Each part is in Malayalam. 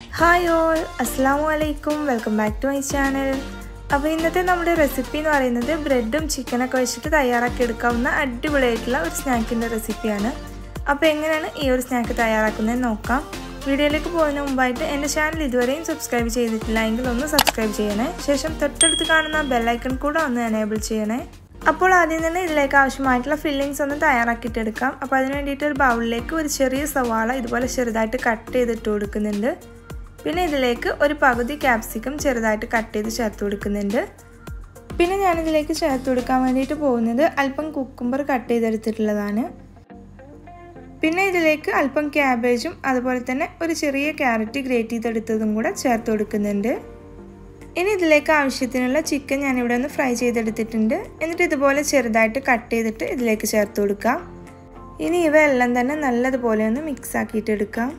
ഹായ് ഓൾ അസ്സാം വലൈക്കും welcome back to my channel അപ്പോൾ ഇന്നത്തെ നമ്മുടെ റെസിപ്പി എന്ന് പറയുന്നത് ബ്രെഡും ചിക്കനൊക്കെ വെച്ചിട്ട് തയ്യാറാക്കി എടുക്കാവുന്ന അടിപൊളിയായിട്ടുള്ള ഒരു സ്നാക്കിൻ്റെ റെസിപ്പിയാണ് അപ്പോൾ എങ്ങനെയാണ് ഈ ഒരു സ്നാക്ക് തയ്യാറാക്കുന്നതെന്ന് നോക്കാം വീഡിയോയിലേക്ക് പോകുന്നതിന് മുമ്പായിട്ട് എൻ്റെ ചാനൽ ഇതുവരെയും സബ്സ്ക്രൈബ് ചെയ്തിട്ടില്ല എങ്കിൽ ഒന്ന് സബ്സ്ക്രൈബ് ചെയ്യണേ ശേഷം തൊട്ടടുത്ത് കാണുന്ന ബെല്ലൈക്കൺ കൂടെ ഒന്ന് എനേബിൾ ചെയ്യണേ അപ്പോൾ ആദ്യം തന്നെ ഇതിലേക്ക് ആവശ്യമായിട്ടുള്ള ഫില്ലിങ്സ് ഒന്ന് തയ്യാറാക്കിയിട്ടെടുക്കാം അപ്പോൾ അതിന് വേണ്ടിയിട്ട് ഒരു ബൗളിലേക്ക് ഒരു ചെറിയ സവാള ഇതുപോലെ ചെറുതായിട്ട് കട്ട് ചെയ്തിട്ട് കൊടുക്കുന്നുണ്ട് പിന്നെ ഇതിലേക്ക് ഒരു പകുതി ക്യാപ്സിക്കം ചെറുതായിട്ട് കട്ട് ചെയ്ത് ചേർത്ത് കൊടുക്കുന്നുണ്ട് പിന്നെ ഞാനിതിലേക്ക് ചേർത്ത് കൊടുക്കാൻ വേണ്ടിയിട്ട് പോകുന്നത് അല്പം കുക്കുംബർ കട്ട് ചെയ്തെടുത്തിട്ടുള്ളതാണ് പിന്നെ ഇതിലേക്ക് അല്പം ക്യാബേജും അതുപോലെ തന്നെ ഒരു ചെറിയ ക്യാരറ്റ് ഗ്രേറ്റ് ചെയ്തെടുത്തതും കൂടെ ചേർത്ത് കൊടുക്കുന്നുണ്ട് ഇനി ഇതിലേക്ക് ആവശ്യത്തിനുള്ള ചിക്കൻ ഞാനിവിടെ ഒന്ന് ഫ്രൈ ചെയ്തെടുത്തിട്ടുണ്ട് എന്നിട്ട് ഇതുപോലെ ചെറുതായിട്ട് കട്ട് ചെയ്തിട്ട് ഇതിലേക്ക് ചേർത്ത് കൊടുക്കാം ഇനി ഇവയെല്ലാം തന്നെ നല്ലതുപോലെ ഒന്ന് മിക്സ് ആക്കിയിട്ട് എടുക്കാം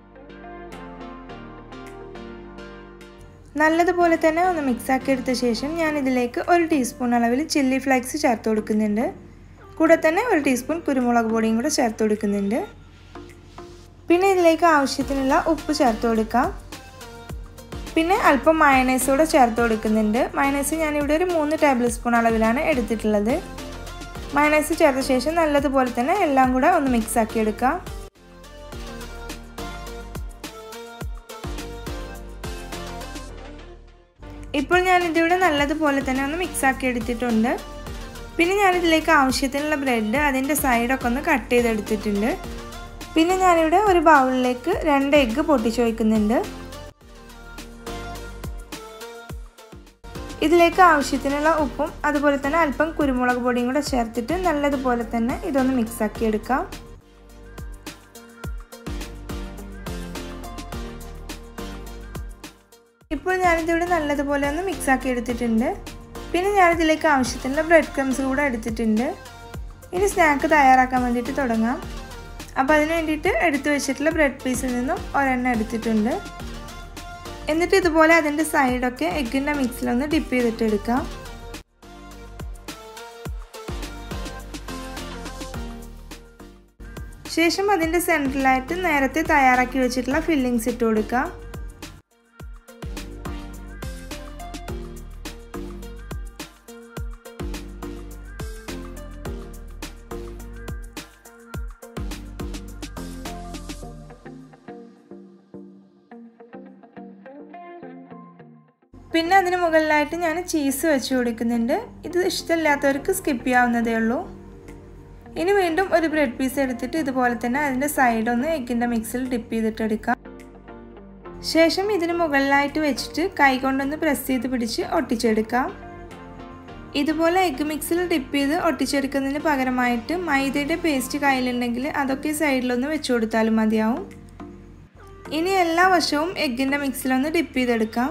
നല്ലതുപോലെ തന്നെ ഒന്ന് മിക്സ് ആക്കി എടുത്ത ശേഷം ഞാൻ ഇതിലേക്ക് ഒരു ടീസ്പൂൺ അളവിൽ ചില്ലി ഫ്ലേക്സ് ചേർത്ത് കൊടുക്കുന്നുണ്ട് കൂടെ തന്നെ ഒരു ടീസ്പൂൺ കുരുമുളക് പൊടിയും കൂടെ ചേർത്ത് കൊടുക്കുന്നുണ്ട് പിന്നെ ഇതിലേക്ക് ആവശ്യത്തിനുള്ള ഉപ്പ് ചേർത്ത് കൊടുക്കാം പിന്നെ അല്പം മയണൈസ് കൂടെ ചേർത്ത് കൊടുക്കുന്നുണ്ട് മയണൈസ് ഞാനിവിടെ ഒരു മൂന്ന് ടേബിൾ സ്പൂൺ അളവിലാണ് എടുത്തിട്ടുള്ളത് മയണൈസ് ചേർത്ത ശേഷം നല്ലതുപോലെ തന്നെ എല്ലാം കൂടെ ഒന്ന് മിക്സ് ആക്കി എടുക്കാം ഇപ്പോൾ ഞാനിതിവിടെ നല്ലതുപോലെ തന്നെ ഒന്ന് മിക്സ് ആക്കി എടുത്തിട്ടുണ്ട് പിന്നെ ഞാനിതിലേക്ക് ആവശ്യത്തിനുള്ള ബ്രെഡ് അതിൻ്റെ സൈഡൊക്കെ ഒന്ന് കട്ട് ചെയ്തെടുത്തിട്ടുണ്ട് പിന്നെ ഞാനിവിടെ ഒരു ബൗളിലേക്ക് രണ്ട് എഗ്ഗ് പൊട്ടിച്ചു വയ്ക്കുന്നുണ്ട് ഇതിലേക്ക് ആവശ്യത്തിനുള്ള ഉപ്പും അതുപോലെ തന്നെ അല്പം കുരുമുളക് പൊടിയും കൂടെ ചേർത്തിട്ട് നല്ലതുപോലെ തന്നെ ഇതൊന്ന് മിക്സ് ആക്കി എടുക്കാം ഇപ്പോൾ ഞാനിതിവിടെ നല്ലതുപോലെ ഒന്ന് മിക്സ് ആക്കി എടുത്തിട്ടുണ്ട് പിന്നെ ഞാനിതിലേക്ക് ആവശ്യത്തിനുള്ള ബ്രെഡ് ക്രംസ് കൂടെ എടുത്തിട്ടുണ്ട് ഇനി സ്നാക്ക് തയ്യാറാക്കാൻ വേണ്ടിയിട്ട് തുടങ്ങാം അപ്പോൾ അതിന് വേണ്ടിയിട്ട് എടുത്തു വെച്ചിട്ടുള്ള ബ്രെഡ് പീസിൽ നിന്നും ഒരെണ്ണം എടുത്തിട്ടുണ്ട് എന്നിട്ട് ഇതുപോലെ അതിൻ്റെ സൈഡൊക്കെ എഗ്ഗിൻ്റെ മിക്സിലൊന്ന് ഡിപ്പ് ചെയ്തിട്ട് എടുക്കാം ശേഷം അതിൻ്റെ സെൻറ്ററിലായിട്ട് നേരത്തെ തയ്യാറാക്കി വെച്ചിട്ടുള്ള ഫില്ലിങ്സ് ഇട്ട് കൊടുക്കാം പിന്നെ അതിന് മുകളിലായിട്ട് ഞാൻ ചീസ് വെച്ച് കൊടുക്കുന്നുണ്ട് ഇത് ഇഷ്ടമില്ലാത്തവർക്ക് സ്കിപ്പ് ചെയ്യാവുന്നതേ ഉള്ളൂ ഇനി വീണ്ടും ഒരു ബ്രെഡ് പീസ് എടുത്തിട്ട് ഇതുപോലെ തന്നെ അതിൻ്റെ സൈഡ് ഒന്ന് എഗ്ഗിൻ്റെ മിക്സിൽ ഡിപ്പ് ചെയ്തിട്ട് എടുക്കാം ശേഷം ഇതിന് മുകളിലായിട്ട് വെച്ചിട്ട് കൈ കൊണ്ടൊന്ന് പ്രസ് ചെയ്ത് പിടിച്ച് ഒട്ടിച്ചെടുക്കാം ഇതുപോലെ എഗ്ഗ് മിക്സിൽ ഡിപ്പ് ചെയ്ത് ഒട്ടിച്ചെടുക്കുന്നതിന് പകരമായിട്ട് മൈദയുടെ പേസ്റ്റ് കയ്യിലുണ്ടെങ്കിൽ അതൊക്കെ സൈഡിലൊന്ന് വെച്ച് കൊടുത്താലും മതിയാവും ഇനി എല്ലാ വശവും എഗ്ഗിൻ്റെ മിക്സിലൊന്ന് ഡിപ്പ് ചെയ്തെടുക്കാം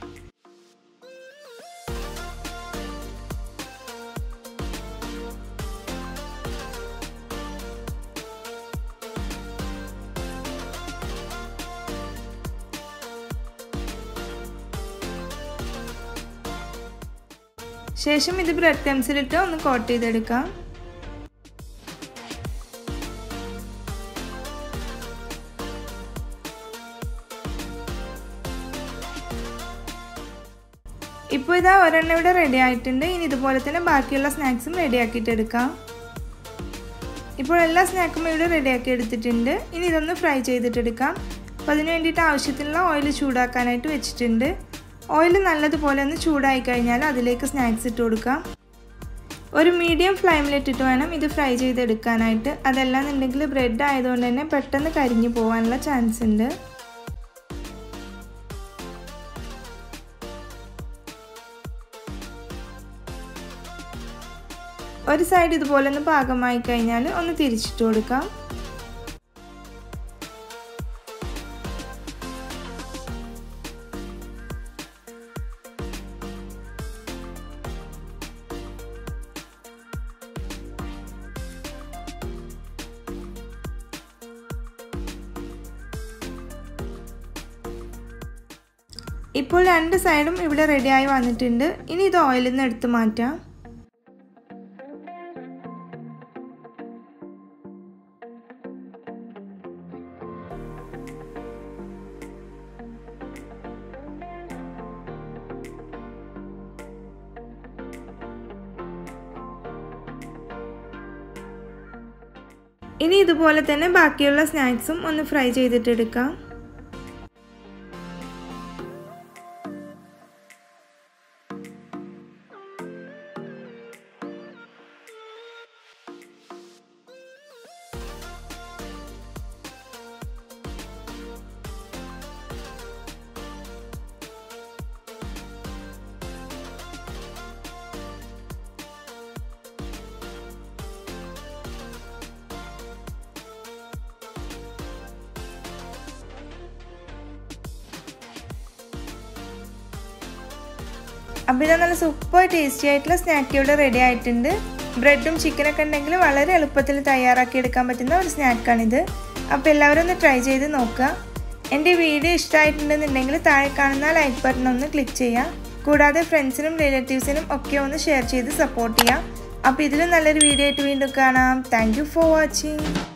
ശേഷം ഇത് ബ്രെഡ് ക്രംസിലിട്ട് ഒന്ന് കോട്ട് ചെയ്തെടുക്കാം ഇപ്പോൾ ഇതാ ഒരെണ്ണം ഇവിടെ റെഡി ആയിട്ടുണ്ട് ഇനി ഇതുപോലെ തന്നെ ബാക്കിയുള്ള സ്നാക്സും റെഡി ആക്കിയിട്ട് എടുക്കാം ഇപ്പോൾ എല്ലാ സ്നാക്കും ഇവിടെ റെഡിയാക്കി എടുത്തിട്ടുണ്ട് ഇനി ഇതൊന്ന് ഫ്രൈ ചെയ്തിട്ടെടുക്കാം അപ്പോൾ അതിന് വേണ്ടിയിട്ട് ആവശ്യത്തിനുള്ള ഓയിൽ ചൂടാക്കാനായിട്ട് വെച്ചിട്ടുണ്ട് ഓയിൽ നല്ലതുപോലെ ഒന്ന് ചൂടായി കഴിഞ്ഞാൽ അതിലേക്ക് സ്നാക്സ് ഇട്ട് കൊടുക്കാം ഒരു മീഡിയം ഫ്ലെയിമിലിട്ടിട്ട് വേണം ഇത് ഫ്രൈ ചെയ്തെടുക്കാനായിട്ട് അതല്ലാന്നുണ്ടെങ്കിൽ ബ്രെഡ് ആയതുകൊണ്ട് തന്നെ പെട്ടെന്ന് കരിഞ്ഞു പോകാനുള്ള ചാൻസ് ഉണ്ട് ഒരു സൈഡ് ഇതുപോലെ ഒന്ന് പാകമായി കഴിഞ്ഞാൽ ഒന്ന് തിരിച്ചിട്ട് കൊടുക്കാം ഇപ്പോൾ രണ്ട് സൈഡും ഇവിടെ റെഡിയായി വന്നിട്ടുണ്ട് ഇനി ഇത് ഓയിലിൽ നിന്ന് എടുത്ത് മാറ്റാം ഇനി ഇതുപോലെ തന്നെ ബാക്കിയുള്ള സ്നാക്സും ഒന്ന് ഫ്രൈ ചെയ്തിട്ടെടുക്കാം അപ്പോൾ ഇത് നല്ല സൂപ്പർ ടേസ്റ്റി ആയിട്ടുള്ള സ്നാക്ക് ഇവിടെ റെഡി ആയിട്ടുണ്ട് ബ്രെഡും ചിക്കനൊക്കെ ഉണ്ടെങ്കിൽ വളരെ എളുപ്പത്തിൽ തയ്യാറാക്കി എടുക്കാൻ പറ്റുന്ന ഒരു സ്നാക്കാണിത് അപ്പോൾ എല്ലാവരും ഒന്ന് ട്രൈ ചെയ്ത് നോക്കുക എൻ്റെ വീഡിയോ ഇഷ്ടമായിട്ടുണ്ടെന്നുണ്ടെങ്കിൽ താഴെ കാണുന്ന ലൈക്ക് ബട്ടൺ ഒന്ന് ക്ലിക്ക് ചെയ്യാം കൂടാതെ ഫ്രണ്ട്സിനും റിലേറ്റീവ്സിനും ഒക്കെ ഒന്ന് ഷെയർ ചെയ്ത് സപ്പോർട്ട് ചെയ്യാം അപ്പോൾ ഇതിലും നല്ലൊരു വീഡിയോ ആയിട്ട് വീണ്ടും കാണാം താങ്ക് ഫോർ വാച്ചിങ്